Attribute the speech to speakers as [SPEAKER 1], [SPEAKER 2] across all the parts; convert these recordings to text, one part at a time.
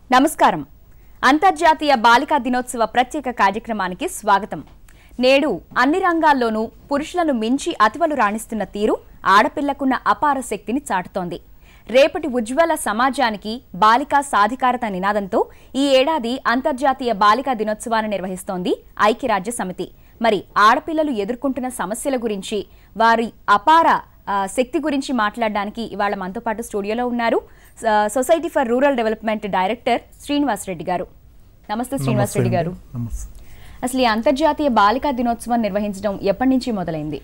[SPEAKER 1] నమస్కారం అంతర్జాతీయ బాలికా దినోత్సవ ప్రత్యేక కార్యక్రమానికి స్వాగతం నేడు అన్ని రంగాల్లోనూ పురుషులను మించి అతివలు రాణిస్తున్న తీరు ఆడపిల్లకున్న అపార శక్తిని చాటుతోంది రేపటి ఉజ్వల సమాజానికి బాలికా సాధికారత నినాదంతో ఈ ఏడాది అంతర్జాతీయ బాలికా దినోత్సవాన్ని నిర్వహిస్తోంది ఐక్యరాజ్య సమితి మరి ఆడపిల్లలు ఎదుర్కొంటున్న సమస్యల గురించి వారి అపార ఆ, శక్తి గురించి మాట్లాడడానికి ఇవాళ మనతో పాటు స్టూడియోలో ఉన్నారు స- society for rural development director Srinivas Reddy garu నమస్తే శ్రీనివాస్ రెడ్డి గారు
[SPEAKER 2] నమస్తే
[SPEAKER 1] అసలు ఈ అంతర్జాతీయ బాలికా దినోత్సవం నిర్వహించడం ఎప్పటి నుంచి మొదలైంది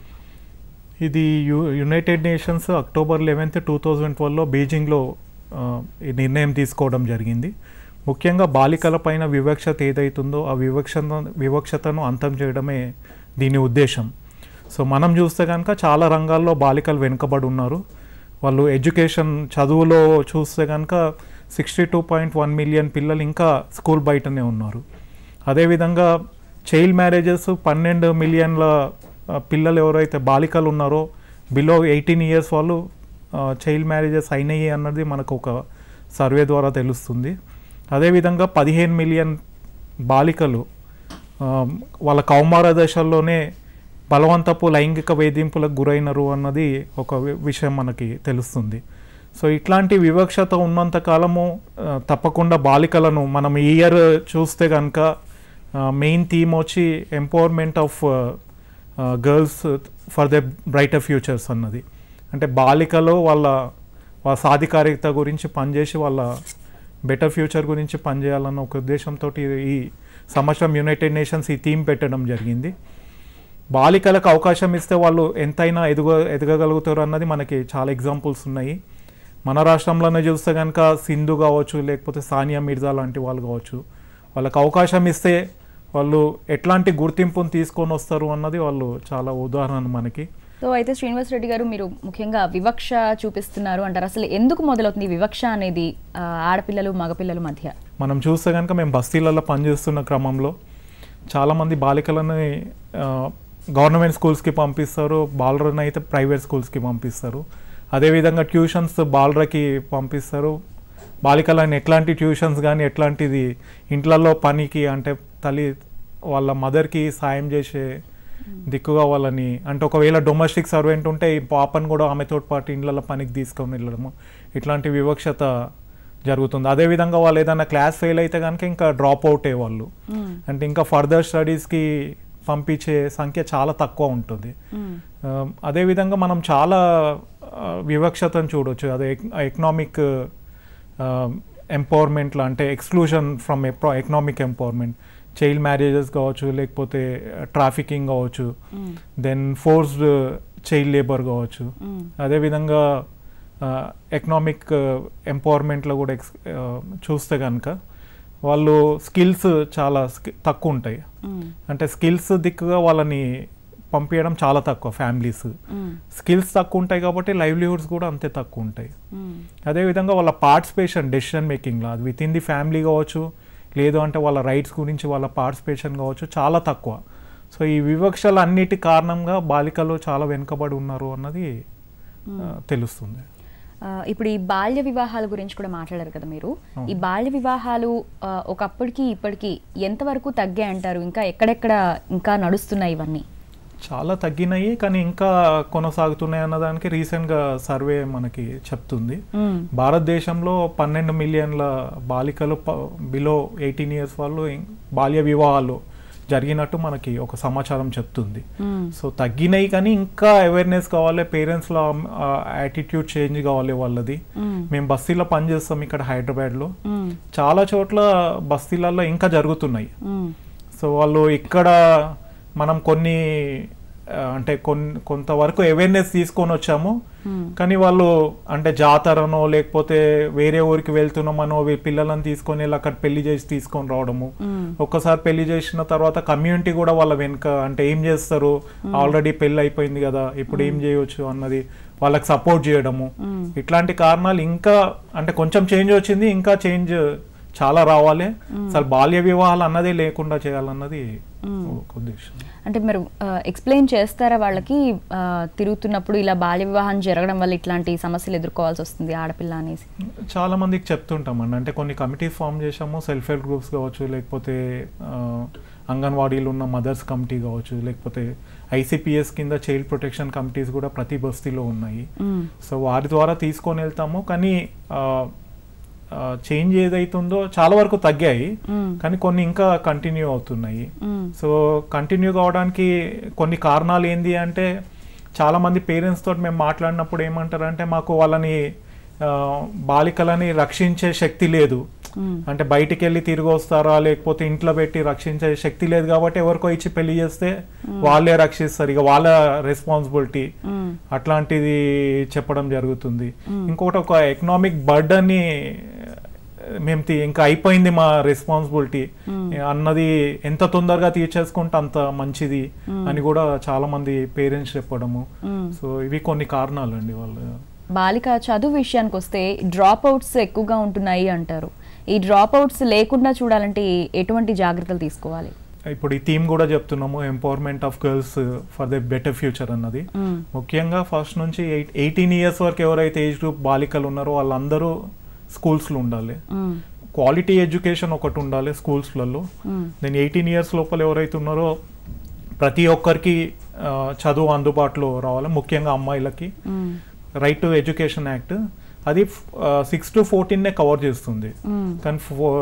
[SPEAKER 2] ఇది U United Nations October eleventh two thousand ట్వెల్వ్లో బీజింగ్లో ఆ, ఈ నిర్ణయం తీసుకోవడం జరిగింది ముఖ్యంగా బాలికల పైన వివక్షత ఏదైతుందో ఆ వివక్షత వివక్షతను అంతం చేయడమే దీని ఉద్దేశం సో మనం చూస్తే కనుక చాలా రంగాల్లో బాలికలు వెనుకబడి ఉన్నారు వాళ్ళు ఎడ్యుకేషన్ చదువులో చూస్తే కనుక sixty two point one million పిల్లలు ఇంకా స్కూల్ బయటనే ఉన్నారు అదేవిధంగా చైల్డ్ మ్యారేజెస్ పన్నెండు మిలియన్ల ఆ, పిల్లలు ఎవరైతే బాలికలు ఉన్నారో బిలో ఎయిటీన్ ఇయర్స్ వాళ్ళు చైల్డ్ మ్యారేజెస్ అయినాయి అన్నది మనకు ఒక సర్వే ద్వారా తెలుస్తుంది అదేవిధంగా పదిహేను మిలియన్ బాలికలు ఆ, వాళ్ళ కౌమార దశల్లోనే బలవంతపు లైంగిక వేధింపులకు గురైనరు అన్నది ఒక వి- విషయం మనకి తెలుస్తుంది సో ఇట్లాంటి వివక్షత ఉన్నంత కాలము ఆ, తప్పకుండా బాలికలను మనం ఈ ఇయర్ చూస్తే కనుక మెయిన్ థీమ్ వచ్చి empowerment of girls for the brighter futures అన్నది అంటే బాలికలు వాళ్ళ వాళ్ళ సాధికారికత గురించి పనిచేసి వాళ్ళ బెటర్ ఫ్యూచర్ గురించి పనిచేయాలన్న ఒక ఉద్దేశంతో ఈ సంవత్సరం యునైటెడ్ నేషన్స్ ఈ థీమ్ పెట్టడం జరిగింది బాలికలకు అవకాశం ఇస్తే వాళ్ళు ఎంతైనా ఎదుగ ఎదగగలుగుతారు అన్నది మనకి చాలా ఎగ్జాంపుల్స్ ఉన్నాయి మన రాష్ట్రంలోనే చూస్తే కనుక సింధు కావచ్చు లేకపోతే సానియా మిర్జా లాంటి వాళ్ళు కావచ్చు వాళ్ళకి అవకాశం ఇస్తే వాళ్ళు ఎట్లాంటి గుర్తింపును తీసుకొని వస్తారు అన్నది వాళ్ళు చాలా ఉదాహరణ మనకి
[SPEAKER 1] సో అయితే శ్రీనివాస్ రెడ్డి గారు మీరు ముఖ్యంగా వివక్ష చూపిస్తున్నారు అంటారు అసలు ఎందుకు మొదలవుతుంది ఈ వివక్ష అనేది ఆ, ఆడపిల్లలు మగపిల్లల మధ్య
[SPEAKER 2] మనం చూస్తే కనుక మేము బస్తీలలో పనిచేస్తున్న క్రమంలో చాలామంది బాలికలని ఆ, గవర్నమెంట్ స్కూల్స్కి పంపిస్తారు బాలరని అయితే ప్రైవేట్ స్కూల్స్కి పంపిస్తారు అదేవిధంగా ట్యూషన్స్ బాలరకి పంపిస్తారు బాలికలని ఎట్లాంటి ట్యూషన్స్ కానీ ఎట్లాంటిది ఇంట్లలో పనికి అంటే తల్లి వాళ్ళ మదర్కి సాయం చేసే దిక్కుగా వాళ్ళని అంటే ఒకవేళ డొమెస్టిక్ సర్వెంట్ ఉంటే ఈ పాపను కూడా ఆమెతో పాటు ఇండ్లలో పనికి తీసుకొని వెళ్ళడము ఇట్లాంటి వివక్షత జరుగుతుంది అదేవిధంగా వాళ్ళు ఏదైనా క్లాస్ ఫెయిల్ అయితే కనుక ఇంకా డ్రాప్ అవుటే వాళ్ళు
[SPEAKER 1] మ్మ్.
[SPEAKER 2] అంటే ఇంకా ఫర్దర్ స్టడీస్కి పంపించే సంఖ్య చాలా తక్కువ ఉంటుంది
[SPEAKER 1] మ్మ్.
[SPEAKER 2] ఆ, అదేవిధంగా మనం చాలా ఆ, వివక్షతను చూడొచ్చు అదే ఎకనామిక్ ఎంపవర్మెంట్లో అంటే exclusion from economic empowerment child marriages కావచ్చు లేకపోతే ట్రాఫికింగ్ కావచ్చు
[SPEAKER 1] మ్మ్.
[SPEAKER 2] దెన్ ఫోర్స్డ్ చైల్డ్ లేబర్ కావచ్చు
[SPEAKER 1] మ్మ్.
[SPEAKER 2] అదేవిధంగా ఎకనామిక్ ఎంపవర్మెంట్లో కూడా ఎక్స్ ఆ, చూస్తే కనుక వాళ్ళు స్కిల్స్ చాలా sk- తక్కువ ఉంటాయి
[SPEAKER 1] మ్మ్.
[SPEAKER 2] అంటే స్కిల్స్ దిక్కుగా వాళ్ళని పంపించడం చాలా తక్కువ ఫ్యామిలీస్
[SPEAKER 1] మ్మ్.
[SPEAKER 2] స్కిల్స్ తక్కువ ఉంటాయి కాబట్టి లైవ్లీహుడ్స్ కూడా అంతే తక్కువ ఉంటాయి
[SPEAKER 1] మ్మ్.
[SPEAKER 2] అదేవిధంగా వాళ్ళ పార్టిసిపేషన్ డెసిషన్ మేకింగ్లో అది విత్ ఇన్ ది ఫ్యామిలీ కావచ్చు లేదు అంటే వాళ్ళ రైట్స్ గురించి వాళ్ళ పార్టిసిపేషన్ కావచ్చు చాలా తక్కువ సో ఈ వివక్షలు అన్నిటి కారణంగా బాలికలు చాలా వెనుకబడి ఉన్నారు అన్నది ఆ, తెలుస్తుంది
[SPEAKER 1] ఆ, ఇప్పుడు ఈ బాల్య వివాహాల గురించి కూడా మాట్లాడారు కదా మీరు
[SPEAKER 2] అవును.
[SPEAKER 1] ఈ బాల్య వివాహాలు ఆ, ఒకప్పటికి ఇప్పటికి ఎంతవరకు తగ్గాయి అంటారు ఇంకా ఎక్కడెక్కడ ఇంకా నడుస్తున్నాయి ఇవన్నీ
[SPEAKER 2] చాలా తగ్గినాయి కానీ ఇంకా కొనసాగుతున్నాయి అన్నదానికి రీసెంట్గా సర్వే మనకి చెప్తుంది
[SPEAKER 1] మ్మ్.
[SPEAKER 2] భారతదేశంలో పన్నెండు మిలియన్ల బాలికలు బిలో ఎయిటీన్ ఇయర్స్ వాళ్ళు ఇం- బాల్య వివాహాలు జరిగినట్టు మనకి ఒక సమాచారం చెప్తుంది
[SPEAKER 1] మ్మ్.
[SPEAKER 2] సో తగ్గినాయి కానీ ఇంకా అవేర్నెస్ కావాలి పేరెంట్స్లో యాటిట్యూడ్ చేంజ్ కావాలి వాళ్ళది
[SPEAKER 1] మ్మ్.
[SPEAKER 2] మేము బస్తీలో పనిచేస్తాం ఇక్కడ హైదరాబాద్లో
[SPEAKER 1] మ్మ్.
[SPEAKER 2] చాలా చోట్ల బస్తీలలో ఇంకా జరుగుతున్నాయి
[SPEAKER 1] మ్మ్.
[SPEAKER 2] సో వాళ్ళు ఇక్కడ మనం కొన్ని ఆ, అంటే కొన్ని కొంతవరకు అవేర్నెస్ తీసుకొని వచ్చాము
[SPEAKER 1] మ్మ్.
[SPEAKER 2] కానీ వాళ్ళు అంటే జాతరనో లేకపోతే వేరే ఊరికి వెళ్తున్నామనో వీ- పిల్లలను తీసుకొని వెళ్ళి అక్కడ పెళ్లి చేసి తీసుకొని రావడము
[SPEAKER 1] మ్మ్.
[SPEAKER 2] ఒక్కసారి పెళ్లి చేసిన తర్వాత కమ్యూనిటీ కూడా వాళ్ళ వెనుక అంటే ఏం చేస్తారు ఆల్రెడీ పెళ్లి అయిపోయింది కదా ఇప్పుడు ఏం చేయొచ్చు అన్నది వాళ్ళకి సపోర్ట్ చేయడము
[SPEAKER 1] మ్మ్.
[SPEAKER 2] ఇట్లాంటి కారణాలు ఇంకా అంటే కొంచెం చేంజ్ వచ్చింది ఇంకా చేంజ్ చాలా రావాలి అసలు బాల్య వివాహాలు అన్నదే లేకుండా చేయాలన్నది ఒక ఉద్దేశం
[SPEAKER 1] అంటే మీరు ఎక్స్ప్లెయిన్ చేస్తారా వాళ్ళకి ఆ, తిరుగుతున్నప్పుడు ఇలా బాల్య వివాహం జరగడం వల్ల ఇట్లాంటి సమస్యలు ఎదుర్కోవాల్సి వస్తుంది ఆడపిల్ల అనేసి
[SPEAKER 2] చాలా మందికి చెప్తుంటామండి అంటే కొన్ని కమిటీస్ ఫామ్ చేసాము సెల్ఫ్ హెల్ప్ గ్రూప్స్ కావచ్చు లేకపోతే ఆ, అంగన్వాడీలు ఉన్న మదర్స్ కమిటీ కావచ్చు లేకపోతే ఐసిపిఎస్ కింద చైల్డ్ ప్రొటెక్షన్ కమిటీస్ కూడా ప్రతి బస్తీలో ఉన్నాయి
[SPEAKER 1] మ్మ్.
[SPEAKER 2] సో వారి ద్వారా తీసుకొని వెళ్తాము కానీ చేంజ్ ఏదైతుందో చాలా వరకు తగ్గాయి
[SPEAKER 1] మ్మ్.
[SPEAKER 2] కానీ కొన్ని ఇంకా కంటిన్యూ అవుతున్నాయి
[SPEAKER 1] మ్మ్.
[SPEAKER 2] సో కంటిన్యూ కావడానికి కొన్ని కారణాలు ఏంది అంటే చాలా మంది పేరెంట్స్ తోటి మేము మాట్లాడినప్పుడు ఏమంటారంటే మాకు వాళ్ళని ఆ, బాలికలని రక్షించే శక్తి లేదు
[SPEAKER 1] మ్మ్.
[SPEAKER 2] అంటే బయటికి వెళ్ళి తిరిగి వస్తారా లేకపోతే ఇంట్లో పెట్టి రక్షించే శక్తి లేదు కాబట్టి ఎవరికో ఇచ్చి పెళ్లి చేస్తే వాళ్ళే రక్షిస్తారు ఇక వాళ్ళ రెస్పాన్సిబిలిటీ
[SPEAKER 1] మ్మ్.
[SPEAKER 2] అట్లాంటిది చెప్పడం జరుగుతుంది ఇంకొకటి ఒక ఎకనామిక్ బర్డన్ని మేము తీ- ఇంకా అయిపోయింది మా రెస్పాన్సిబిలిటీ అన్నది ఎంత తొందరగా తీర్చేసుకుంటే అంత మంచిది అని కూడా చాలా మంది పేరెంట్స్ చెప్పడము
[SPEAKER 1] మ్మ్.
[SPEAKER 2] సో ఇవి కొన్ని కారణాలు అండి వాళ్ళు
[SPEAKER 1] బాలిక చదువు విషయానికి వస్తే డ్రాప్ అవుట్స్ ఎక్కువగా ఉంటున్నాయి అంటారు ఈ డ్రాప్ అవుట్స్ లేకుండా చూడాలంటే ఎటువంటి జాగ్రత్తలు తీసుకోవాలి
[SPEAKER 2] ఇప్పుడు ఈ థీమ్ కూడా చెప్తున్నాము empowerment of girls for the better future అన్నది
[SPEAKER 1] మ్మ్.
[SPEAKER 2] ముఖ్యంగా ఫస్ట్ నుంచి ఎయిట్ ఎయిటీన్ ఇయర్స్ వరకు ఎవరైతే ఏజ్ గ్రూప్ బాలికలు ఉన్నారో వాళ్ళందరూ స్కూల్స్లో ఉండాలి
[SPEAKER 1] మ్మ్.
[SPEAKER 2] క్వాలిటీ ఎడ్యుకేషన్ ఒకటి ఉండాలి స్కూల్స్లలో
[SPEAKER 1] మ్మ్.
[SPEAKER 2] దెన్ ఎయిటీన్ ఇయర్స్ లోపల ఎవరైతే ఉన్నారో ప్రతి ఒక్కరికి ఆ, చదువు అందుబాటులో రావాలి ముఖ్యంగా అమ్మాయిలకి
[SPEAKER 1] మ్మ్.
[SPEAKER 2] రైట్ టు ఎడ్యుకేషన్ యాక్ట్ అది సిక్స్ టు ఫోర్టీన్నే కవర్ చేస్తుంది
[SPEAKER 1] మ్మ్.
[SPEAKER 2] కానీ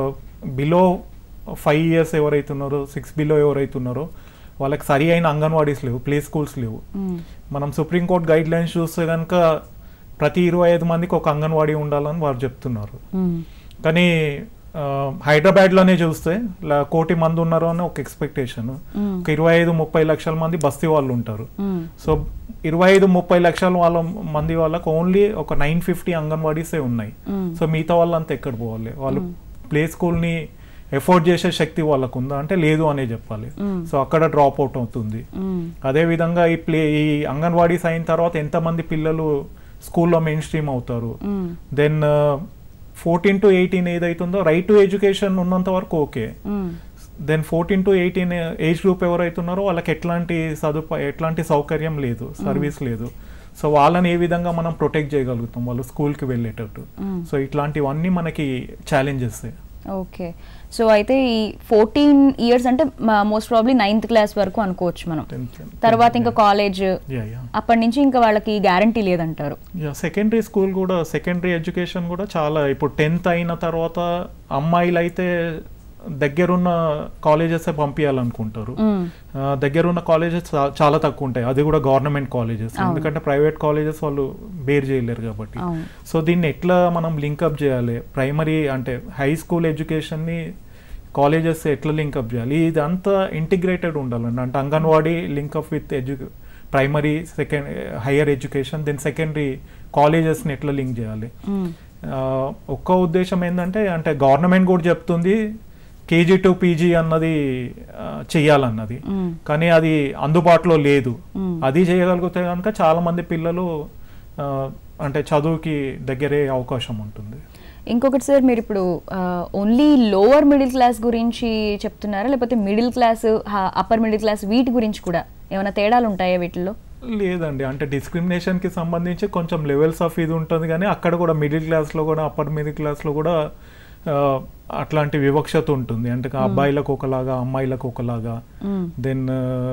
[SPEAKER 2] బిలో ఫైవ్ ఇయర్స్ ఎవరైతే ఉన్నారో సిక్స్ బిలో ఎవరైతే ఉన్నారో వాళ్ళకి సరి అయిన అంగన్వాడీస్ లేవు ప్లే స్కూల్స్ లేవు
[SPEAKER 1] మ్మ్. మనం
[SPEAKER 2] మనం సుప్రీంకోర్టు గైడ్ లైన్స్ చూస్తే కనుక ప్రతి ఇరవై ఐదు మందికి ఒక అంగన్వాడీ ఉండాలని వారు చెప్తున్నారు
[SPEAKER 1] మ్మ్.
[SPEAKER 2] కానీ ఆ, హైదరాబాద్లోనే చూస్తే లా- కోటి మంది ఉన్నారు అని ఒక ఎక్స్పెక్టేషన్
[SPEAKER 1] మ్మ్.
[SPEAKER 2] ఒక ఇరవై ఐదు ముప్పై లక్షల మంది బస్తీ వాళ్ళు ఉంటారు
[SPEAKER 1] మ్మ్.
[SPEAKER 2] సో ఇరవై ఐదు ముప్పై లక్షల వాళ్ళ మంది వాళ్ళకి ఓన్లీ ఒక నైన్ ఫిఫ్టీ అంగన్వాడీసే ఉన్నాయి
[SPEAKER 1] మ్మ్.
[SPEAKER 2] సో మిగతా వాళ్ళంతా ఎక్కడ పోవాలి వాళ్ళు ప్లే స్కూల్ని ఎఫోర్డ్ చేసే శక్తి వాళ్ళకు ఉందా అంటే లేదు అనే చెప్పాలి
[SPEAKER 1] మ్మ్.
[SPEAKER 2] సో అక్కడ డ్రాప్ అవుట్ అవుతుంది
[SPEAKER 1] మ్మ్.
[SPEAKER 2] అదే విధంగా ఈ ప్లే ఈ అంగన్వాడీస్ అయిన తర్వాత ఎంతమంది పిల్లలు స్కూల్లో మెయిన్ స్ట్రీమ్ అవుతారు
[SPEAKER 1] మ్మ్.
[SPEAKER 2] దెన్ ఫోర్టీన్ టు ఎయిటీన్ ఏదైతుందో రైట్ టు ఎడ్యుకేషన్ ఉన్నంత వరకు ఓకే
[SPEAKER 1] మ్మ్.
[SPEAKER 2] Then fourteen to eighteen age group ఎవరైతున్నారో వాళ్ళకి ఎట్లాంటి సదుపాయం ఎట్లాంటి సౌకర్యం లేదు సర్వీస్ లేదు సో వాళ్ళని ఏ విధంగా మనం ప్రొటెక్ట్ చేయగలుగుతాం వాళ్ళు స్కూల్కి వెళ్ళేటట్టు
[SPEAKER 1] మ్మ్.
[SPEAKER 2] సో ఇట్లాంటివన్నీ మనకి ఛాలెంజెస్
[SPEAKER 1] ఓకే సో అయితే ఈ ఫోర్టీన్ ఇయర్స్ అంటే మోస్ట్ ప్రాబ్లీ నైన్త్ క్లాస్ వరకు అనుకోవచ్చు మనం తర్వాత ఇంకా కాలేజ్
[SPEAKER 2] యా యా
[SPEAKER 1] అప్పటి నుంచి ఇంకా వాళ్ళకి గ్యారంటీ లేదంటారు
[SPEAKER 2] యా సెకండరీ స్కూల్ కూడా సెకండరీ ఎడ్యుకేషన్ కూడా చాలా ఇప్పుడు టెన్త్ అయిన తర్వాత అమ్మాయిలు అయితే దగ్గరున్న కాలేజెస్ పంపించాలనుకుంటారు
[SPEAKER 1] మ్మ్.
[SPEAKER 2] ఆ, దగ్గరున్న కాలేజెస్ చాలా తక్కువ ఉంటాయి అది కూడా గవర్నమెంట్ కాలేజెస్
[SPEAKER 1] అవును.
[SPEAKER 2] ఎందుకంటే ప్రైవేట్ కాలేజెస్ వాళ్ళు బేర్ చేయలేరు కాబట్టి
[SPEAKER 1] అవును
[SPEAKER 2] సో దీన్ని ఎట్లా మనం లింకప్ చేయాలి ప్రైమరీ అంటే హై స్కూల్ ఎడ్యుకేషన్ని కాలేజెస్ ఎట్లా లింకప్ చేయాలి ఇదంతా ఇంటిగ్రేటెడ్ ఉండాలండి అంటే anganwadi link up with edu primary second higher education then secondary కాలేజెస్ని ఎట్లా లింక్ చేయాలి
[SPEAKER 1] మ్మ్.
[SPEAKER 2] ఆ, ఒక్క ఉద్దేశం ఏంటంటే అంటే గవర్నమెంట్ కూడా చెప్తుంది కేజీ టు పీజీ అన్నది ఆ, చెయ్యాలన్నది
[SPEAKER 1] మ్మ్.
[SPEAKER 2] కానీ అది అందుబాటులో లేదు
[SPEAKER 1] మ్మ్.
[SPEAKER 2] అది చేయగలిగితే కనుక చాలా మంది పిల్లలు ఆ, అంటే చదువుకి దగ్గరే అవకాశం ఉంటుంది
[SPEAKER 1] ఇంకొకటి సార్ మీరు ఇప్పుడు ఓన్లీ లోవర్ మిడిల్ క్లాస్ గురించి చెప్తున్నారా లేకపోతే middle class upper middle class వీటి గురించి కూడా ఏమైనా తేడాలు ఉంటాయా వీటిల్లో
[SPEAKER 2] లేదండి అంటే డిస్క్రిమినేషన్కి సంబంధించి కొంచెం లెవెల్స్ ఆఫ్ ఇది ఉంటుంది కానీ అక్కడ కూడా మిడిల్ క్లాస్లో కూడా అప్పర్ మిడిల్ క్లాస్లో కూడా ఆ, అట్లాంటి వివక్షత ఉంటుంది అంటే అబ్బాయిలకు ఒకలాగా అమ్మాయిలకు ఒకలాగా
[SPEAKER 1] మ్మ్.
[SPEAKER 2] దెన్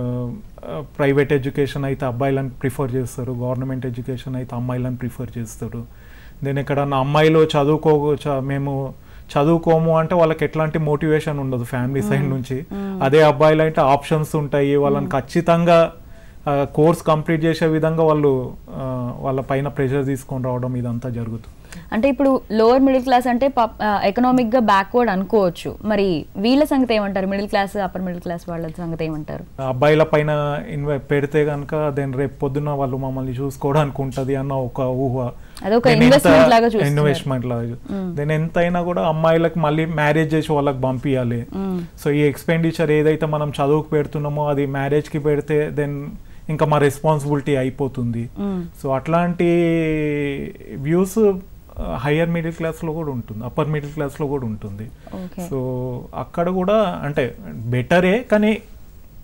[SPEAKER 2] ప్రైవేట్ ఎడ్యుకేషన్ అయితే అబ్బాయిలను ప్రిఫర్ చేస్తారు గవర్నమెంట్ ఎడ్యుకేషన్ అయితే అమ్మాయిలను ప్రిఫర్ చేస్తారు దెన్ ఎక్కడన్నా అమ్మాయిలు చదువుకో చ- మేము చదువుకోము అంటే వాళ్ళకి ఎట్లాంటి మోటివేషన్ ఉండదు ఫ్యామిలీ సైడ్ నుంచి అదే అబ్బాయిలు అంటే ఆప్షన్స్ ఉంటాయి వాళ్ళని ఖచ్చితంగా కోర్స్ కంప్లీట్ చేసే విధంగా వాళ్ళు ఆ, వాళ్ళ పైన ప్రెషర్ తీసుకొని రావడం ఇదంతా జరుగుతుంది
[SPEAKER 1] అంటే ఇప్పుడు లోవర్ మిడిల్ క్లాస్ అంటే ఎకనామిక్ గా బ్యాక్వర్డ్ అనుకోవచ్చు మరి వీళ్ళ సంగతి ఏమంటారు middle class upper middle class వాళ్ళ సంగతి ఏమంటారు
[SPEAKER 2] అబ్బాయిల పైన ఇన్వె పెడితే కనుక దెన్ రేపు పొద్దున్న వాళ్ళు మమ్మల్ని చూసుకోవడానికి ఉంటుంది అన్న ఒక ఊహ
[SPEAKER 1] అదొక
[SPEAKER 2] Then ఎంత-
[SPEAKER 1] investment లాగా చూస్తున్నారు.
[SPEAKER 2] ఇన్వెస్ట్మెంట్ లాగా దెన్ ఎంతైనా కూడా అమ్మాయిలకు మళ్ళీ మ్యారేజ్ చేసి వాళ్ళకి పంపించాలి
[SPEAKER 1] మ్మ్.
[SPEAKER 2] సో ఈ ఎక్స్పెండిచర్ ఏదైతే మనం చదువుకు పెడుతున్నామో అది మ్యారేజ్కి పెడితే దెన్ ఇంకా మా రెస్పాన్సిబిలిటీ అయిపోతుంది
[SPEAKER 1] మ్మ్.
[SPEAKER 2] సో అట్లాంటి వ్యూస్ హయ్యర్ మిడిల్ క్లాస్లో కూడా ఉంటుంది అప్పర్ మిడిల్ క్లాస్లో కూడా ఉంటుంది
[SPEAKER 1] ఓకే
[SPEAKER 2] సో అక్కడ కూడా అంటే బెటరే కానీ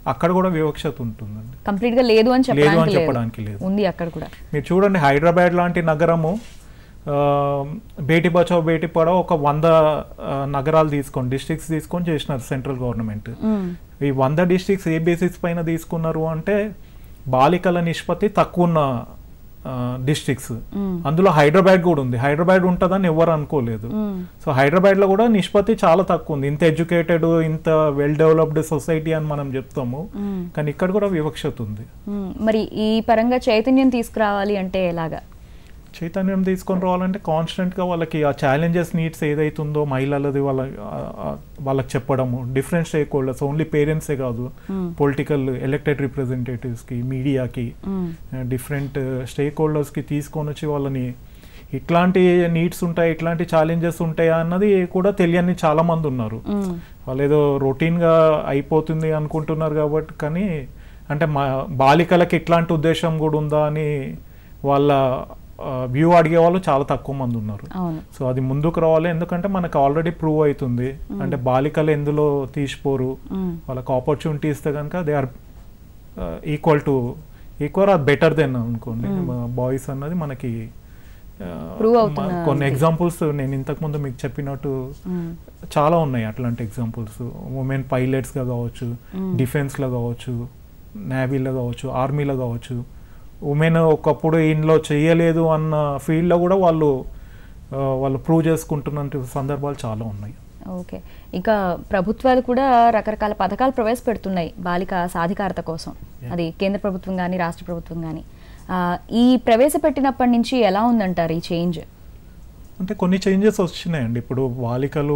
[SPEAKER 2] అక్కడ కూడా వివక్షత ఉంటుందండి
[SPEAKER 1] కంప్లీట్ గా లేదు అని
[SPEAKER 2] లేదు అని
[SPEAKER 1] చెప్పడానికి
[SPEAKER 2] చెప్పడానికి లేదు.
[SPEAKER 1] ఉంది అక్కడ కూడా
[SPEAKER 2] మీరు చూడండి హైదరాబాద్ లాంటి నగరము ఆ, బేటీ బచావ్ బేటీ పడావ్ ఒక వంద ఆ, నగరాలు తీసుకొని డిస్ట్రిక్ట్స్ తీసుకొని చేసినారు సెంట్రల్ గవర్నమెంట్
[SPEAKER 1] మ్మ్.
[SPEAKER 2] ఈ వంద డిస్ట్రిక్ట్స్ ఏ బేసిస్ పైన తీసుకున్నారు అంటే బాలికల నిష్పత్తి తక్కువ ఉన్న డిస్ట్రిక్ట్స్
[SPEAKER 1] మ్మ్.
[SPEAKER 2] అందులో హైదరాబాద్ కూడా ఉంది హైదరాబాద్ ఉంటుందని ఎవరు అనుకోలేదు
[SPEAKER 1] మ్మ్.
[SPEAKER 2] సో హైదరాబాద్ లో కూడా నిష్పత్తి చాలా తక్కువ ఉంది ఇంత ఎడ్యుకేటెడ్ ఇంత వెల్ డెవలప్డ్ సొసైటీ అని మనం చెప్తాము
[SPEAKER 1] మ్మ్.
[SPEAKER 2] కానీ ఇక్కడ కూడా వివక్షత ఉంది
[SPEAKER 1] మ్మ్. మరి ఈ పరంగా చైతన్యం తీసుకురావాలి అంటే ఎలాగా
[SPEAKER 2] చైతన్యం తీసుకొని రావాలంటే కాన్స్టెంట్గా వాళ్ళకి ఆ ఛాలెంజెస్ నీడ్స్ ఏదైతుందో మహిళలది వాళ్ళ ఆ- ఆ- వాళ్ళకి చెప్పడము డిఫరెంట్ స్టేక్ హోల్డర్స్ ఓన్లీ పేరెంట్సే కాదు
[SPEAKER 1] మ్మ్.
[SPEAKER 2] పొలిటికల్ ఎలక్టెడ్ రిప్రజెంటేటివ్స్కి మీడియాకి
[SPEAKER 1] మ్మ్.
[SPEAKER 2] డిఫరెంట్ స్టేక్ హోల్డర్స్కి తీసుకొని వచ్చి వాళ్ళని ఇట్లాంటి నీడ్స్ ఉంటాయి ఇట్లాంటి ఛాలెంజెస్ ఉంటాయా అన్నది కూడా తెలియని చాలా మంది ఉన్నారు
[SPEAKER 1] మ్మ్.
[SPEAKER 2] వాళ్ళు ఏదో రొటీన్గా అయిపోతుంది అనుకుంటున్నారు కాబట్టి కానీ అంటే మా బాలికలకి ఇట్లాంటి ఉద్దేశం కూడా ఉందా అని వాళ్ళ వ్యూ అడిగే వాళ్ళు చాలా తక్కువ మంది ఉన్నారు
[SPEAKER 1] అవును
[SPEAKER 2] సో అది ముందుకు రావాలి ఎందుకంటే మనకు ఆల్రెడీ ప్రూవ్ అవుతుంది అంటే బాలికలు ఎందులో తీసిపోరు
[SPEAKER 1] మ్మ్.
[SPEAKER 2] వాళ్ళకి ఆపర్చునిటీ ఇస్తే కనుక they are equal to equal or better than అనుకోండి బాయ్స్ అన్నది మనకి ఆ,
[SPEAKER 1] Prove
[SPEAKER 2] మ-
[SPEAKER 1] అవుతున్న
[SPEAKER 2] కొన్ని
[SPEAKER 1] ఇది.
[SPEAKER 2] ఎగ్జాంపుల్స్ నేను ఇంతకు ముందు మీకు చెప్పినట్టు
[SPEAKER 1] మ్మ్.
[SPEAKER 2] చాలా ఉన్నాయి అట్లాంటి ఎగ్జాంపుల్స్ ఉమెన్ పైలట్స్గా కావచ్చు
[SPEAKER 1] Mm.
[SPEAKER 2] డిఫెన్స్లో కావచ్చు నేవీలో కావచ్చు ఆర్మీలో కావచ్చు ఉమెన్ ఒకప్పుడు ఇంట్లో చేయలేదు అన్న ఫీల్డ్లో కూడా వాళ్ళు ఆ, వాళ్ళు ప్రూవ్ చేసుకుంటున్న సందర్భాలు చాలా ఉన్నాయి
[SPEAKER 1] ఓకే ఇంకా ప్రభుత్వాలు కూడా రకరకాల పథకాలు ప్రవేశపెడుతున్నాయి బాలిక సాధికారత కోసం అది కేంద్ర ప్రభుత్వం కానీ రాష్ట్ర ప్రభుత్వం కానీ ఈ ప్రవేశపెట్టినప్పటి నుంచి ఎలా ఉందంటారు ఈ చేంజ్
[SPEAKER 2] అంటే కొన్ని చేంజెస్ వచ్చినాయండి ఇప్పుడు బాలికలు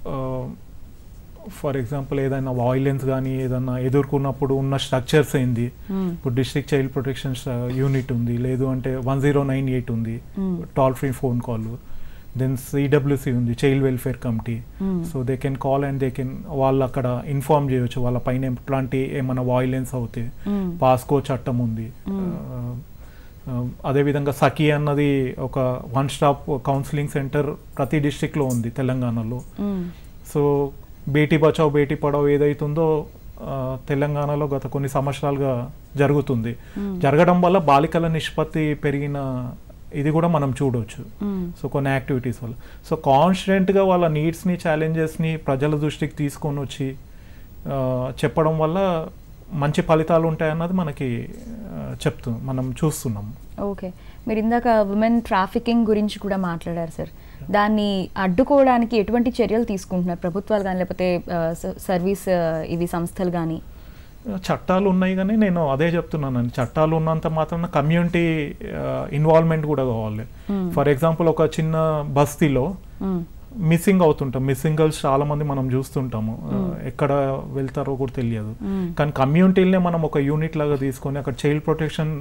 [SPEAKER 2] ఫర్ ఎగ్జాంపుల్ ఏదైనా వాయిలెన్స్ కానీ ఏదైనా ఎదుర్కొన్నప్పుడు ఉన్న స్ట్రక్చర్స్ ఏంది ఇప్పుడు డిస్ట్రిక్ట్ చైల్డ్ ప్రొటెక్షన్ యూనిట్ ఉంది లేదు అంటే వన్ జీరో నైన్ ఎయిట్ ఉంది
[SPEAKER 1] Hmm.
[SPEAKER 2] Toll free phone call then CWC ఉంది child welfare committee
[SPEAKER 1] Hmm.
[SPEAKER 2] So they can call and they can వాళ్ళు అక్కడ ఇన్ఫార్మ్ చేయొచ్చు వాళ్ళ పైన ఎట్లాంటి ఏమైనా వాయిలెన్స్ అవుతే
[SPEAKER 1] Hmm.
[SPEAKER 2] పాస్కో చట్టం ఉంది
[SPEAKER 1] Hmm.
[SPEAKER 2] ఆ, ఆ, అదేవిధంగా సఖీ అన్నది ఒక వన్ స్టాప్ కౌన్సిలింగ్ సెంటర్ ప్రతి డిస్టిక్లో ఉంది తెలంగాణలో సో బేటీ బచావ్ బేటీ పడావ్ ఏదైతుందో ఆ, తెలంగాణలో గత కొన్ని సంవత్సరాలుగా జరుగుతుంది
[SPEAKER 1] Hmm.
[SPEAKER 2] జరగడం వల్ల బాలికల నిష్పత్తి పెరిగిన ఇది కూడా మనం చూడవచ్చు సో కొన్ని యాక్టివిటీస్ వల్ల సో కాన్స్టెంట్గా వాళ్ళ నీడ్స్ని ఛాలెంజెస్ని ప్రజల దృష్టికి తీసుకొని వచ్చి ఆ, చెప్పడం వల్ల మంచి ఫలితాలు ఉంటాయన్నది మనకి ఆ, చెప్తూ మనం చూస్తున్నాం
[SPEAKER 1] ఓకే మీరు ఇందాక ఉమెన్ ట్రాఫికింగ్ గురించి కూడా మాట్లాడారు సార్ దాన్ని అడ్డుకోవడానికి ఎటువంటి చర్యలు తీసుకుంటున్నారు ప్రభుత్వాలు కానీ లేకపోతే ఆ, స- సర్వీస్ ఆ, ఇవి సంస్థలు కానీ
[SPEAKER 2] చట్టాలు ఉన్నాయి కానీ నేను అదే చెప్తున్నాను చట్టాలు ఉన్నంత మాత్రాన కమ్యూనిటీ ఇన్వాల్వ్మెంట్ కూడా కావాలి
[SPEAKER 1] Hmm.
[SPEAKER 2] ఫర్ ఎగ్జాంపుల్ ఒక చిన్న బస్తీలో
[SPEAKER 1] మ్మ్.
[SPEAKER 2] మిస్సింగ్ అవుతుంటాం మిస్సింగ్ గర్ల్స్ చాలా మంది మనం చూస్తుంటాము ఆ, ఎక్కడ వెళ్తారో కూడా తెలియదు
[SPEAKER 1] మ్మ్.
[SPEAKER 2] కానీ కమ్యూనిటీలనే మనం ఒక యూనిట్ లాగా తీసుకొని అక్కడ చైల్డ్ ప్రొటెక్షన్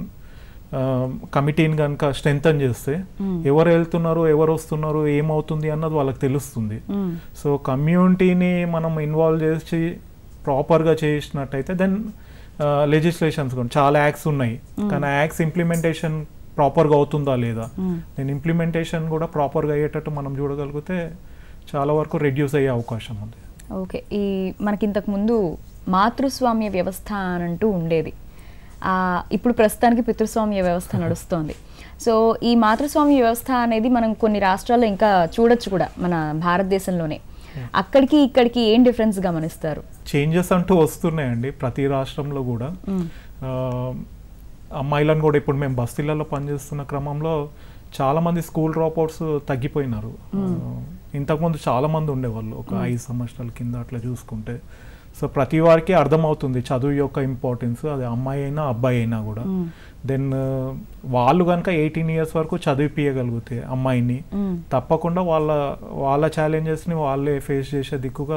[SPEAKER 2] కమిటీని కనుక స్ట్రెంగ్తన్ చేస్తే
[SPEAKER 1] మ్మ్.
[SPEAKER 2] ఎవరు వెళ్తున్నారు ఎవరు వస్తున్నారు ఏమవుతుంది అన్నది వాళ్ళకి తెలుస్తుంది
[SPEAKER 1] మ్మ్.
[SPEAKER 2] సో కమ్యూనిటీని మనం ఇన్వాల్వ్ చేసి ప్రాపర్గా చేసినట్టయితే దెన్ లెజిస్లేషన్స్ కూడా చాలా యాక్ట్స్ ఉన్నాయి కానీ ఆ యాక్ట్స్ ఇంప్లిమెంటేషన్ ప్రాపర్గా అవుతుందా లేదా
[SPEAKER 1] మ్మ్.
[SPEAKER 2] నేను ఇంప్లిమెంటేషన్ కూడా ప్రాపర్గా అయ్యేటట్టు మనం చూడగలిగితే చాలా వరకు రెడ్యూస్ అయ్యే అవకాశం ఉంది
[SPEAKER 1] ఓకే ఈ మనకి ఇంతకు ముందు మాతృస్వామ్య వ్యవస్థ అని అంటూ ఉండేది ఆ, ఇప్పుడు ప్రస్తుతానికి పితృస్వామ్య వ్యవస్థ నడుస్తోంది సో ఈ మాతృస్వామ్య వ్యవస్థ అనేది మనం కొన్ని రాష్ట్రాల్లో ఇంకా చూడొచ్చు కూడా మన భారతదేశంలోనే అక్కడికి ఇక్కడికి ఏం డిఫరెన్స్ గమనిస్తారు
[SPEAKER 2] చేంజెస్ అంటూ వస్తున్నాయండి ప్రతి రాష్ట్రంలో కూడా
[SPEAKER 1] మ్మ్.
[SPEAKER 2] ఆ, అమ్మాయిలను కూడా ఇప్పుడు మేము బస్తీలలో పనిచేస్తున్న క్రమంలో చాలా మంది స్కూల్ డ్రాప్అవుట్స్ తగ్గిపోయినారు ఆ, ఇంతకుముందు చాలా మంది ఉండేవాళ్ళు ఒక ఐదు సంవత్సరాల కింద అట్లా చూసుకుంటే సో ప్రతి వారికి అర్థమవుతుంది చదువు యొక్క ఇంపార్టెన్స్ అది అమ్మాయి అయినా అబ్బాయి అయినా కూడా
[SPEAKER 1] మ్మ్.
[SPEAKER 2] దెన్ వాళ్ళు కనుక ఎయిటీన్ ఇయర్స్ వరకు చదివిపియగలిగితే అమ్మాయిని
[SPEAKER 1] మ్మ్.
[SPEAKER 2] తప్పకుండా వాళ్ళ వాళ్ళ ఛాలెంజెస్ని వాళ్ళే ఫేస్ చేసే దిక్కుగా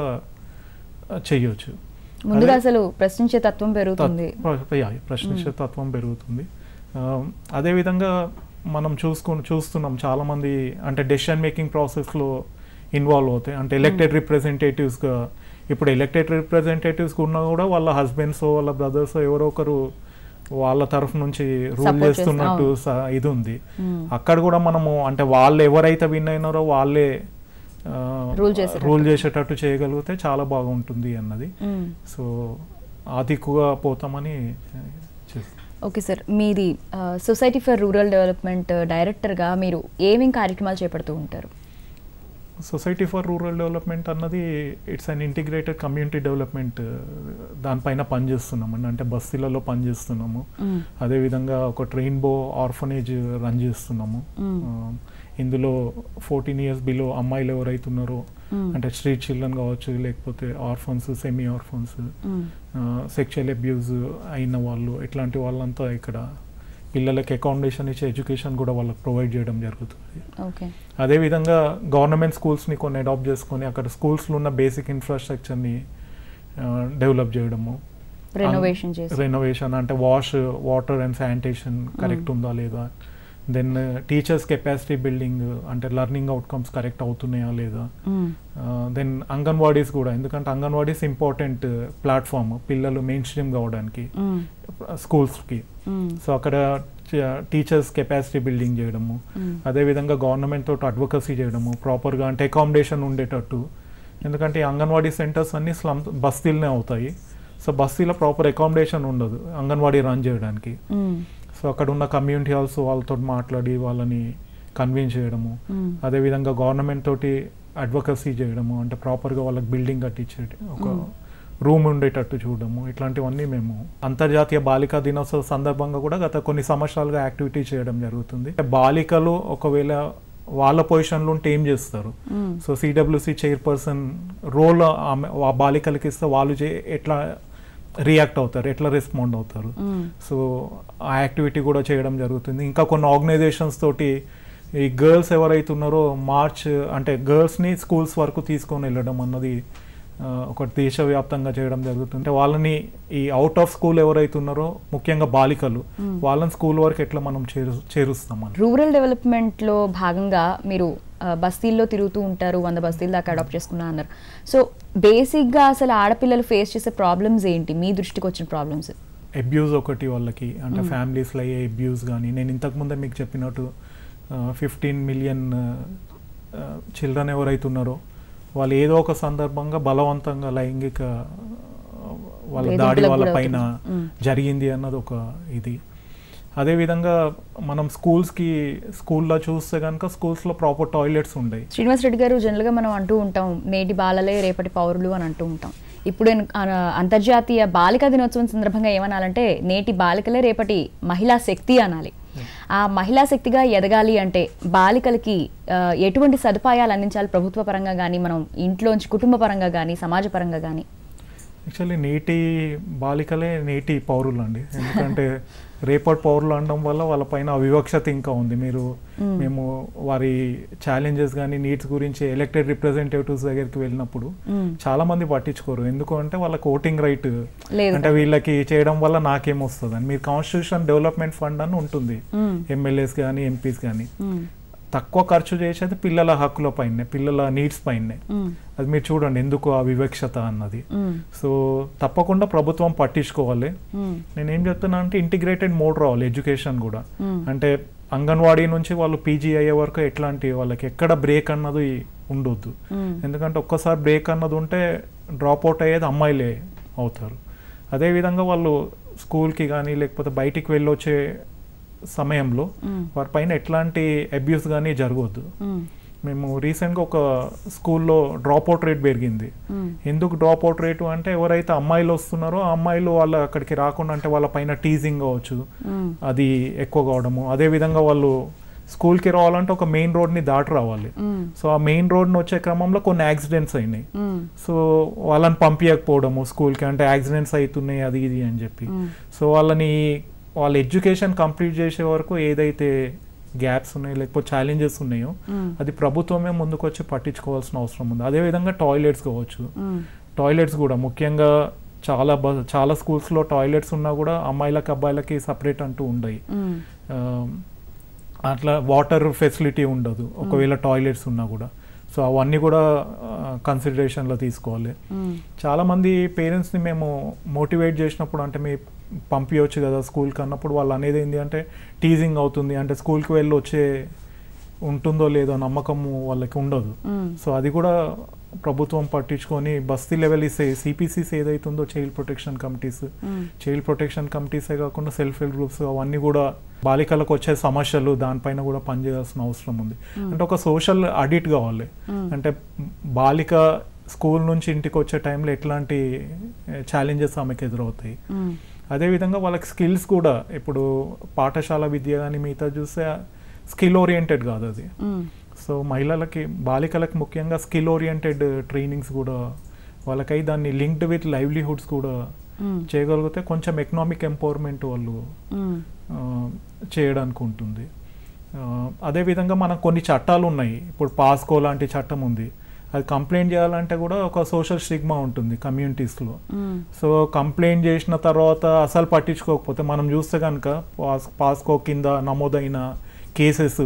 [SPEAKER 2] ఆ, చెయ్యొచ్చు
[SPEAKER 1] ముందుగా
[SPEAKER 2] అదే-
[SPEAKER 1] అసలు ప్రశ్నించే తత్వం పెరుగుతుంది
[SPEAKER 2] తత్- ప్ర- యా, ప్రశ్నించే తత్వం పెరుగుతుంది ఆ, అదేవిధంగా మనం చూసుకుని చూస్తున్నాం చాలామంది అంటే డెసిషన్ మేకింగ్ ప్రాసెస్లో ఇన్వాల్వ్ అవుతాయి అంటే ఎలక్టెడ్ రిప్రజెంటేటివ్స్గా ఇప్పుడు ఎలక్టెడ్ రిప్రజెంటేటివ్స్ ఉన్నా కూడా వాళ్ళ హస్బెండ్స్ వాళ్ళ బ్రదర్స్ ఎవరో ఒకరు వాళ్ళ తరఫు నుంచి రూల్
[SPEAKER 1] Support చేస్తా-
[SPEAKER 2] చేస్తున్నట్టు
[SPEAKER 1] అవును.
[SPEAKER 2] స- ఇది ఉంది
[SPEAKER 1] మ్మ్.
[SPEAKER 2] అక్కడ కూడా మనము అంటే వాళ్ళు ఎవరైతే విన్ అయినారో వాళ్ళే
[SPEAKER 1] Rule చేసేటట్టు.
[SPEAKER 2] రూల్ చేసేటట్టు చేయగలిగితే చాలా బాగుంటుంది అన్నది
[SPEAKER 1] మ్మ్.
[SPEAKER 2] సో ఆదిక్కుగా పోతామని చేస్తాం
[SPEAKER 1] ఓకే సార్ మీది సొసైటీ ఫర్ రూరల్ డెవలప్మెంట్ డైరెక్టర్గా మీరు ఏమేం కార్యక్రమాలు చేపడుతూ ఉంటారు
[SPEAKER 2] సొసైటీ ఫర్ రూరల్ డెవలప్మెంట్ అన్నది it's an integrated community development దానిపైన పనిచేస్తున్నామండి అంటే బస్తీలలో పనిచేస్తున్నాము
[SPEAKER 1] మ్మ్.
[SPEAKER 2] అదేవిధంగా ఒక రెయిన్బో ఆర్ఫనేజ్ రన్ చేస్తున్నాము
[SPEAKER 1] మ్మ్.
[SPEAKER 2] ఆ, ఇందులో ఫోర్టీన్ ఇయర్స్ బిలో అమ్మాయిలు ఎవరైతే ఉన్నారో
[SPEAKER 1] మ్మ్.
[SPEAKER 2] అంటే స్ట్రీట్ చిల్డ్రన్ కావచ్చు లేకపోతే ఆర్ఫన్స్ సెమీ ఆర్ఫన్స్
[SPEAKER 1] మ్మ్.
[SPEAKER 2] సెక్షువల్ అబ్యూజ్ అయిన వాళ్ళు ఇట్లాంటి వాళ్ళంతా ఇక్కడ పిల్లలకి అకామిడేషన్ ఇచ్చే ఎడ్యుకేషన్ కూడా వాళ్ళకి ప్రొవైడ్ చేయడం జరుగుతుంది
[SPEAKER 1] ఓకే
[SPEAKER 2] అదేవిధంగా గవర్నమెంట్ స్కూల్స్ని కొన్ని అడాప్ట్ చేసుకొని అక్కడ స్కూల్స్లో ఉన్న బేసిక్ ఇన్ఫ్రాస్ట్రక్చర్ని డెవలప్ చేయడము
[SPEAKER 1] రెనోవేషన్ చేసి
[SPEAKER 2] రెనోవేషన్ అంటే వాష్ వాటర్ అండ్ శానిటేషన్ కరెక్ట్ ఉందా లేదా దెన్ టీచర్స్ కెపాసిటీ బిల్డింగ్ అంటే లెర్నింగ్ అవుట్కమ్స్ కరెక్ట్ అవుతున్నాయా లేదా
[SPEAKER 1] మ్మ్.
[SPEAKER 2] దెన్ అంగన్వాడీస్ కూడా ఎందుకంటే అంగన్వాడీస్ ఇంపార్టెంట్ ప్లాట్ఫామ్ పిల్లలు మెయిన్ స్ట్రీమ్ కావడానికి
[SPEAKER 1] మ్మ్.
[SPEAKER 2] స్కూల్స్కి
[SPEAKER 1] మ్మ్.
[SPEAKER 2] సో అక్కడ టీచర్స్ కెపాసిటీ బిల్డింగ్ చేయడము
[SPEAKER 1] మ్మ్.
[SPEAKER 2] అదేవిధంగా గవర్నమెంట్ తోటి అడ్వకసీ చేయడము ప్రాపర్గా అంటే అకామిడేషన్ ఉండేటట్టు ఎందుకంటే ఈ అంగన్వాడీ సెంటర్స్ అన్ని స్లమ్ బస్తీలనే అవుతాయి సో బస్తీలో ప్రాపర్ అకామిడేషన్ ఉండదు అంగన్వాడీ రన్ చేయడానికి
[SPEAKER 1] మ్మ్.
[SPEAKER 2] సో అక్కడ ఉన్న కమ్యూనిటీ హాల్స్ వాళ్ళతో మాట్లాడి వాళ్ళని కన్విన్స్ చేయడము
[SPEAKER 1] మ్మ్.
[SPEAKER 2] అదేవిధంగా గవర్నమెంట్ తోటి అడ్వకసీ చేయడము అంటే ప్రాపర్గా వాళ్ళకి బిల్డింగ్ కట్టించే ఒక రూమ్ ఉండేటట్టు చూడడము ఇట్లాంటివన్నీ మేము అంతర్జాతీయ బాలికా దినోత్సవ సందర్భంగా కూడా గత కొన్ని సంవత్సరాలుగా యాక్టివిటీ చేయడం జరుగుతుంది బాలికలు ఒకవేళ వాళ్ళ పొజిషన్లో ఉంటే ఏం చేస్తారు
[SPEAKER 1] మ్మ్.
[SPEAKER 2] సో సిడబ్ల్యూసి చైర్పర్సన్ రోల్ ఆమె ఆ బాలికలకి ఇస్తే వాళ్ళు చే- ఎట్లా రియాక్ట్ అవుతారు ఎట్లా రెస్పాండ్ అవుతారు
[SPEAKER 1] మ్మ్.
[SPEAKER 2] సో ఆ యాక్టివిటీ కూడా చేయడం జరుగుతుంది ఇంకా కొన్ని ఆర్గనైజేషన్స్ తోటి ఈ గర్ల్స్ ఎవరైతే ఉన్నారో మార్చ్ అంటే గర్ల్స్ని స్కూల్స్ వరకు తీసుకొని వెళ్ళడం అన్నది ఆ, ఒక దేశవ్యాప్తంగా చేయడం జరుగుతుంది అంటే వాళ్ళని ఈ అవుట్ ఆఫ్ స్కూల్ ఎవరైతే ఉన్నారో ముఖ్యంగా బాలికలు వాళ్ళని స్కూల్ వరకు ఎట్లా మనం చేరు చేరుస్తామని
[SPEAKER 1] రూరల్ డెవలప్మెంట్లో భాగంగా మీరు ఆ, బస్తీల్లో తిరుగుతూ ఉంటారు వంద బస్తీల దాకా అడాప్ట్ చేసుకున్నా అన్నారు సో బేసిక్గా అసలు ఆడపిల్లలు ఫేస్ చేసే ప్రాబ్లమ్స్ ఏంటి మీ దృష్టికి వచ్చిన ప్రాబ్లమ్స్
[SPEAKER 2] అబ్యూజ్ ఒకటి వాళ్ళకి అంటే ఫ్యామిలీస్లో అయ్యే అబ్యూజ్ కానీ నేను ఇంతకుముందే మీకు చెప్పినట్టు ఫిఫ్టీన్ మిలియన్ చిల్డ్రన్ ఎవరైతే ఉన్నారో వాళ్ళు ఏదో ఒక సందర్భంగా బలవంతంగా లైంగిక ఆ, వాళ్ళ దాడి
[SPEAKER 1] వేధింపులకు
[SPEAKER 2] వాళ్ళ
[SPEAKER 1] గురవుతున్నారు.
[SPEAKER 2] పైన
[SPEAKER 1] మ్మ్.
[SPEAKER 2] జరిగింది అన్నది ఒక ఇది అదేవిధంగా మనం స్కూల్స్కి స్కూల్లో చూస్తే కనుక స్కూల్స్లో ప్రాపర్ టాయిలెట్స్ ఉండయి
[SPEAKER 1] శ్రీనివాస్ రెడ్డి గారు జనరల్గా మనం అంటూ ఉంటాం నేటి బాలలే రేపటి పౌరులు అని అంటూ ఉంటాం ఇప్పుడు ఎన్- ఆ, అంతర్జాతీయ బాలికా దినోత్సవం సందర్భంగా ఏమనాలంటే నేటి బాలికలే రేపటి మహిళా శక్తి అనాలి ఆ మహిళా శక్తిగా ఎదగాలి అంటే బాలికలకి ఆ, ఎటువంటి సదుపాయాలు అందించాలి ప్రభుత్వ పరంగా కానీ మనం ఇంట్లోంచి కుటుంబ పరంగా కానీ సమాజ పరంగా కానీ
[SPEAKER 2] యాక్చువల్లీ నేటి బాలికలే నేటి పౌరులు అండి ఎందుకంటే రేపటి పౌరులు అనడం వల్ల వాళ్ళ పైన వివక్షత ఇంకా ఉంది మీరు మేము వారి ఛాలెంజెస్ కానీ నీడ్స్ గురించి ఎలక్టెడ్ రిప్రజెంటేటివ్స్ దగ్గరికి వెళ్ళినప్పుడు
[SPEAKER 1] మ్మ్.
[SPEAKER 2] చాలా మంది పట్టించుకోరు ఎందుకు అంటే వాళ్ళకి ఓటింగ్ రైట్
[SPEAKER 1] లేదు
[SPEAKER 2] అంటే వీళ్ళకి చేయడం వల్ల నాకేం వస్తుంది అని మీరు కాన్స్టిట్యూషన్ డెవలప్మెంట్ ఫండ్ అని ఉంటుంది
[SPEAKER 1] మ్మ్.
[SPEAKER 2] ఎమ్మెల్యేస్ కానీ ఎంపీస్ కానీ
[SPEAKER 1] మ్మ్.
[SPEAKER 2] తక్కువ ఖర్చు చేసేది పిల్లల హక్కుల పైనే పిల్లల నీడ్స్ పైనే
[SPEAKER 1] మ్మ్.
[SPEAKER 2] అది మీరు చూడండి ఎందుకు ఆ వివక్షత అన్నది
[SPEAKER 1] మ్మ్.
[SPEAKER 2] సో తప్పకుండా ప్రభుత్వం పట్టించుకోవాలి
[SPEAKER 1] మ్మ్.
[SPEAKER 2] నేనేం చెప్తున్నా అంటే ఇంటిగ్రేటెడ్ మోడ్ రావాలి ఎడ్యుకేషన్ కూడా
[SPEAKER 1] మ్మ్.
[SPEAKER 2] అంటే అంగన్వాడీ నుంచి వాళ్ళు పీజీ అయ్యే వరకు ఎట్లాంటి వాళ్ళకి ఎక్కడ బ్రేక్ అన్నది ఉండొద్దు
[SPEAKER 1] మ్మ్.
[SPEAKER 2] ఎందుకంటే ఒక్కసారి బ్రేక్ అన్నది ఉంటే డ్రాప్ అవుట్ అయ్యేది అమ్మాయిలే అవుతారు అదేవిధంగా వాళ్ళు స్కూల్కి కానీ లేకపోతే బయటికి వెళ్ళొచ్చే సమయంలో
[SPEAKER 1] మ్మ్.
[SPEAKER 2] వారి పైన ఎట్లాంటి అబ్యూస్ కానీ జరగవద్దు
[SPEAKER 1] మ్మ్.
[SPEAKER 2] మేము రీసెంట్గా ఒక స్కూల్లో డ్రాప్ అవుట్ రేట్ పెరిగింది
[SPEAKER 1] మ్మ్.
[SPEAKER 2] ఎందుకు డ్రాప్ అవుట్ రేటు అంటే ఎవరైతే అమ్మాయిలు వస్తున్నారో ఆ అమ్మాయిలు వాళ్ళు అక్కడికి రాకుండా అంటే వాళ్ళ పైన టీజింగ్ కావచ్చు
[SPEAKER 1] మ్మ్.
[SPEAKER 2] అది ఎక్కువ కావడము అదేవిధంగా వాళ్ళు స్కూల్కి రావాలంటే ఒక మెయిన్ రోడ్ని దాటి రావాలి
[SPEAKER 1] మ్మ్.
[SPEAKER 2] సో ఆ మెయిన్ రోడ్ని వచ్చే క్రమంలో కొన్ని యాక్సిడెంట్స్ అయినాయి
[SPEAKER 1] మ్మ్.
[SPEAKER 2] సో వాళ్ళని పంపించకపోవడము స్కూల్కి అంటే యాక్సిడెంట్స్ అవుతున్నాయి అది ఇది అని చెప్పి
[SPEAKER 1] మ్మ్.
[SPEAKER 2] సో వాళ్ళని వాళ్ళ ఎడ్యుకేషన్ కంప్లీట్ చేసే వరకు ఏదైతే గ్యాప్స్ ఉన్నాయో లేకపోతే ఛాలెంజెస్ ఉన్నాయో
[SPEAKER 1] మ్మ్.
[SPEAKER 2] అది ప్రభుత్వమే ముందుకు వచ్చి పట్టించుకోవాల్సిన అవసరం ఉంది అదేవిధంగా టాయిలెట్స్ కావచ్చు
[SPEAKER 1] మ్మ్.
[SPEAKER 2] టాయిలెట్స్ కూడా ముఖ్యంగా చాలా బ చాలా స్కూల్స్లో టాయిలెట్స్ ఉన్నా కూడా అమ్మాయిలకి అబ్బాయిలకి సపరేట్ అంటూ ఉండయి
[SPEAKER 1] మ్మ్.
[SPEAKER 2] ఆ, అట్లా వాటర్ ఫెసిలిటీ ఉండదు ఒకవేళ టాయిలెట్స్ ఉన్నా కూడా సో అవన్నీ కూడా కన్సిడరేషన్లో తీసుకోవాలి
[SPEAKER 1] మ్మ్.
[SPEAKER 2] చాలామంది పేరెంట్స్ని మేము మోటివేట్ చేసినప్పుడు అంటే మీ పంపించవచ్చు కదా స్కూల్కి అన్నప్పుడు వాళ్ళు అనేది ఏంటి అంటే టీజింగ్ అవుతుంది అంటే స్కూల్కి వెళ్ళి వచ్చే ఉంటుందో లేదో నమ్మకము వాళ్ళకి ఉండదు
[SPEAKER 1] మ్మ్.
[SPEAKER 2] సో అది కూడా ప్రభుత్వం పట్టించుకొని బస్తీ లెవెల్ ఇసే సిపిసిస్ ఏదైతుందో child protection committees child protection కమిటీసే కాకుండా సెల్ఫ్ హెల్ప్ గ్రూప్స్ అవన్నీ కూడా బాలికలకు వచ్చే సమస్యలు దానిపైన కూడా పనిచేయాల్సిన అవసరం ఉంది అంటే ఒక సోషల్ ఆడిట్ కావాలి అంటే బాలిక స్కూల్ నుంచి ఇంటికి వచ్చే టైంలో ఎట్లాంటి ఛాలెంజెస్ ఆమెకు ఎదురవుతాయి అదేవిధంగా వాళ్ళకి స్కిల్స్ కూడా ఇప్పుడు పాఠశాల విద్య కానీ మిగతా చూస్తే స్కిల్ ఓరియంటెడ్ కాదు అది సో మహిళలకి బాలికలకు ముఖ్యంగా స్కిల్ ఓరియంటెడ్ ట్రైనింగ్స్ కూడా వాళ్ళకై దాన్ని లింక్డ్ విత్ లైవ్లీహుడ్స్ కూడా చేయగలిగితే కొంచెం ఎకనామిక్ ఎంపవర్మెంట్ వాళ్ళు ఆ, చేయడానికి ఉంటుంది ఆ, అదేవిధంగా మనకు కొన్ని చట్టాలు ఉన్నాయి ఇప్పుడు పాస్కో లాంటి చట్టం ఉంది అది కంప్లైంట్ చేయాలంటే కూడా ఒక సోషల్ స్టిగ్మా ఉంటుంది కమ్యూనిటీస్లో సో కంప్లైంట్ చేసిన తర్వాత అసలు పట్టించుకోకపోతే మనం చూస్తే కనుక పాస్ పాస్కో కింద నమోదైన కేసెస్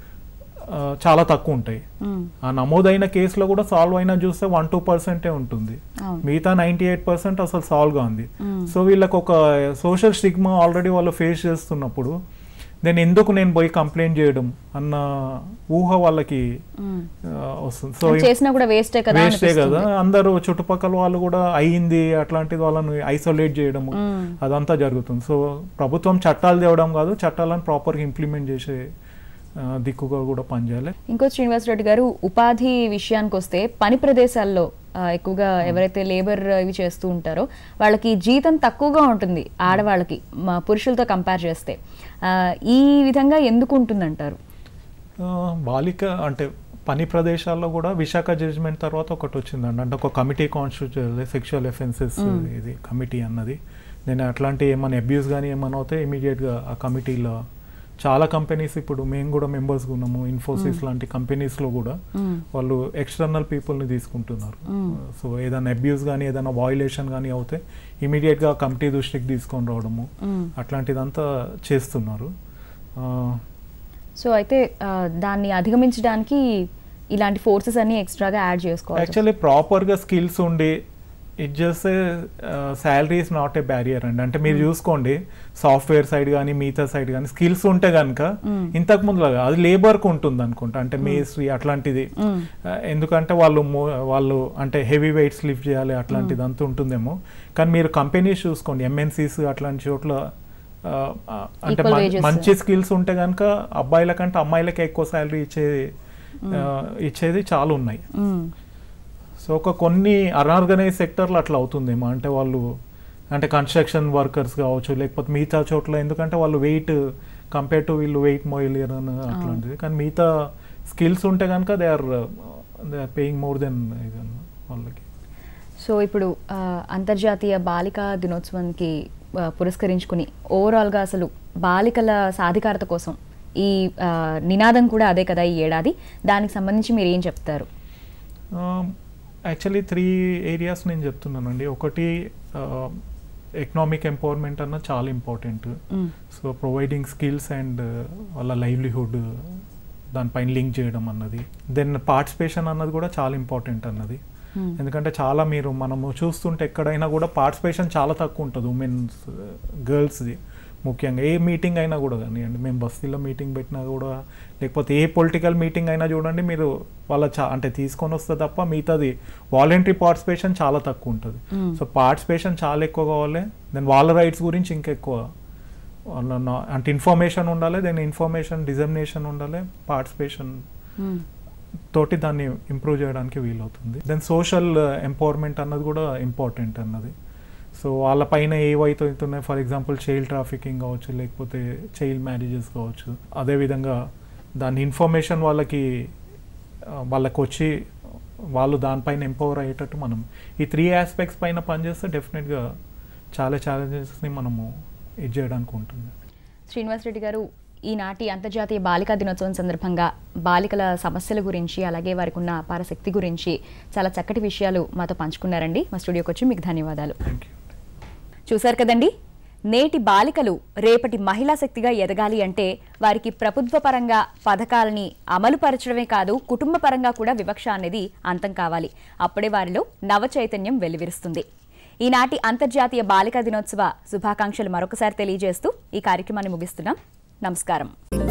[SPEAKER 2] చాలా తక్కువ ఉంటాయి ఆ నమోదైన కేసులో కూడా సాల్వ్ అయినా చూస్తే వన్ టూ పర్సెంటే ఉంటుంది
[SPEAKER 1] అవును.
[SPEAKER 2] మిగతా నైంటీ ఎయిట్ పర్సెంట్ అసలు సాల్వ్ ఉంది సో వీళ్ళకి ఒక సోషల్ స్టిగ్మా ఆల్రెడీ వాళ్ళు ఫేస్ చేస్తున్నప్పుడు నేను ఎందుకు నేను పోయి కంప్లైంట్ చేయడం అన్న ఊహ వాళ్ళకి ఆ, వస్తుంది సో
[SPEAKER 1] చేసినా కూడా వేస్టే కదా
[SPEAKER 2] వేస్టే కదా
[SPEAKER 1] అనిపిస్తుంది.
[SPEAKER 2] అందరూ చుట్టుపక్కల వాళ్ళు కూడా అయ్యింది అట్లాంటిది వాళ్ళని ఐసోలేట్ చేయడము
[SPEAKER 1] మ్మ్.
[SPEAKER 2] అదంతా జరుగుతుంది సో ప్రభుత్వం చట్టాలు తేవడం కాదు చట్టాలను ప్రాపర్గా ఇంప్లిమెంట్ చేసే ఆ, దిక్కుగా కూడా పనిచేయాలి
[SPEAKER 1] ఇంకో శ్రీనివాస్ రెడ్డి గారు ఉపాధి విషయానికి వస్తే పని ప్రదేశాల్లో ఆ, ఎక్కువగా ఎవరైతే లేబర్ ఇవి చేస్తూ ఉంటారో వాళ్ళకి జీతం తక్కువగా ఉంటుంది ఆడవాళ్ళకి మా పురుషులతో కంపేర్ చేస్తే ఆ, ఈ విధంగా ఎందుకు ఉంటుందంటారు
[SPEAKER 2] ఆ, బాలిక అంటే పని ప్రదేశాల్లో కూడా విశాఖ జడ్జిమెంట్ తర్వాత ఒకటి వచ్చిందండి అంటే ఒక కమిటీ కాన్స్టిట్యూట్ సెక్షువల్ ఎఫెన్సెస్ ఇది కమిటీ అన్నది నేను అట్లాంటి ఏమైనా అబ్యూస్ కానీ ఏమైనా అవుతే ఇమీడియట్గా ఆ కమిటీలో చాలా కంపెనీస్ ఇప్పుడు మేము కూడా మెంబర్స్ ఉన్నాము ఇన్ఫోసిస్ లాంటి కంపెనీస్లో కూడా
[SPEAKER 1] మ్మ్.
[SPEAKER 2] వాళ్ళు ఎక్స్టర్నల్ పీపుల్ని తీసుకుంటున్నారు సో ఏదైనా అబ్యూస్ కానీ ఏదైనా వాయిలేషన్ కానీ అవుతే ఇమీడియట్గా కమిటీ దృష్టికి తీసుకొని రావడము
[SPEAKER 1] మ్మ్.
[SPEAKER 2] అట్లాంటిదంతా చేస్తున్నారు ఆ,
[SPEAKER 1] సో అయితే ఆ, దాన్ని అధిగమించడానికి ఇలాంటి ఫోర్సెస్ అన్ని ఎక్స్ట్రాగా యాడ్ చేసుకోవాలి
[SPEAKER 2] యాక్చువల్లీ ప్రాపర్గా స్కిల్స్ ఉండి it just salary is not a barrier అండి అంటే మీరు చూసుకోండి సాఫ్ట్వేర్ సైడ్ కానీ మిగతా సైడ్ కానీ స్కిల్స్ ఉంటే కనుక ఇంతకు ముందు లాగా అది లేబర్కి ఉంటుంది అనుకుంటా అంటే మేస్ట్రీ అట్లాంటిది
[SPEAKER 1] మ్మ్.
[SPEAKER 2] ఆ, ఎందుకంటే వాళ్ళు మో- వాళ్ళు అంటే హెవీ వెయిట్స్ లిఫ్ట్ చేయాలి అట్లాంటిది అంతా ఉంటుందేమో కానీ మీరు కంపెనీస్ చూసుకోండి ఎంఎన్సీస్ అట్లాంటి చోట్ల ఆ, ఆ, అంటే
[SPEAKER 1] Equal
[SPEAKER 2] మం-
[SPEAKER 1] wages.
[SPEAKER 2] మంచి స్కిల్స్ ఉంటే కనుక అబ్బాయిల కంటే అమ్మాయిలకి ఎక్కువ శాలరీ ఇచ్చేది ఆ, ఇచ్చేది చాలా ఉన్నాయి
[SPEAKER 1] మ్మ్.
[SPEAKER 2] సో ఒక కొన్ని అన్ఆర్గనైజ్ సెక్టర్లు అట్లా అవుతుందేమో అంటే వాళ్ళు అంటే కన్స్ట్రక్షన్ వర్కర్స్ కావచ్చు లేకపోతే మిగతా చోట్ల ఎందుకంటే వాళ్ళు వెయిట్ కంపేర్ టు వీళ్ళు వెయిట్ మోయలేరు అని అట్లాంటిది కానీ మిగతా స్కిల్స్ ఉంటే కనుక they are they are paying more then వాళ్ళకి
[SPEAKER 1] సో ఇప్పుడు ఆ, అంతర్జాతీయ బాలికా దినోత్సవానికి ఆ, పురస్కరించుకుని ఓవరాల్గా అసలు బాలికల సాధికారత కోసం ఈ ఆ, నినాదం కూడా అదే కదా ఈ ఏడాది దానికి సంబంధించి మీరు ఏం చెప్తారు
[SPEAKER 2] యాక్చువల్లీ త్రీ ఏరియాస్ నేను చెప్తున్నానండి ఒకటి ఎకనామిక్ ఎంపవర్మెంట్ అన్న చాలా ఇంపార్టెంట్
[SPEAKER 1] మ్మ్.
[SPEAKER 2] సో ప్రొవైడింగ్ స్కిల్స్ అండ్ వాళ్ళ లైవ్లీహుడ్ దానిపైన లింక్ చేయడం అన్నది దెన్ పార్టిసిపేషన్ అన్నది కూడా చాలా ఇంపార్టెంట్ అన్నది
[SPEAKER 1] Hmm.
[SPEAKER 2] ఎందుకంటే చాలా మీరు మనము చూస్తుంటే ఎక్కడైనా కూడా పార్టిసిపేషన్ చాలా తక్కువ ఉంటుంది ఉమెన్స్ గర్ల్స్ది ముఖ్యంగా ఏ మీటింగ్ అయినా కూడా కానివ్వండి మేము బస్తీలో మీటింగ్ పెట్టినా కూడా లేకపోతే ఏ పొలిటికల్ మీటింగ్ అయినా చూడండి మీరు వాళ్ళ చా అంటే తీసుకొని వస్తే తప్ప మిగతాది వాలంటరీ పార్టిసిపేషన్ చాలా తక్కువ ఉంటుంది
[SPEAKER 1] Hmm.
[SPEAKER 2] సో పార్టిసిపేషన్ చాలా ఎక్కువ కావాలి దెన్ వాళ్ళ రైట్స్ గురించి ఇంకెక్కువ వాళ్ళ నా- అంటే ఇన్ఫర్మేషన్ ఉండాలి దెన్ ఇన్ఫర్మేషన్ డిజర్మినేషన్ ఉండాలి పార్టిసిపేషన్
[SPEAKER 1] మ్మ్.
[SPEAKER 2] తోటి దాన్ని ఇంప్రూవ్ చేయడానికి వీలవుతుంది దెన్ సోషల్ ఎంపవర్మెంట్ అన్నది కూడా ఇంపార్టెంట్ అన్నది సో వాళ్ళ పైన ఏవైతే అవుతున్నాయి ఫర్ ఎగ్జాంపుల్ చైల్డ్ ట్రాఫికింగ్ కావచ్చు లేకపోతే చైల్డ్ మ్యారేజెస్ కావచ్చు అదేవిధంగా దాని ఇన్ఫర్మేషన్ వాళ్ళకి ఆ, వాళ్ళకి వచ్చి వాళ్ళు దానిపైన ఎంపవర్ అయ్యేటట్టు మనం ఈ త్రీ ఆస్పెక్ట్స్ పైన పనిచేస్తే డెఫినెట్గా చాలా ఛాలెంజెస్ని మనము ఇది చేయడానికి ఉంటుంది
[SPEAKER 1] శ్రీనివాస్ రెడ్డి గారు ఈనాటి అంతర్జాతీయ బాలికా దినోత్సవం సందర్భంగా బాలికల సమస్యల గురించి అలాగే వారికి ఉన్న అపార శక్తి గురించి చాలా చక్కటి విషయాలు మాతో పంచుకున్నారండి మా స్టూడియోకి వచ్చి మీకు ధన్యవాదాలు
[SPEAKER 2] థ్యాంక్ యూ
[SPEAKER 1] చూశారు కదండి నేటి బాలికలు రేపటి మహిళా శక్తిగా ఎదగాలి అంటే వారికి ప్రభుత్వ పరంగా పథకాలని అమలు పరచడమే కాదు కుటుంబ పరంగా కూడా వివక్ష అనేది అంతం కావాలి అప్పుడే వారిలో నవ చైతన్యం వెల్లివిరుస్తుంది ఈనాటి అంతర్జాతీయ బాలికా దినోత్సవ శుభాకాంక్షలు మరొకసారి తెలియజేస్తూ ఈ కార్యక్రమాన్ని ముగిస్తున్నాం నమస్కారం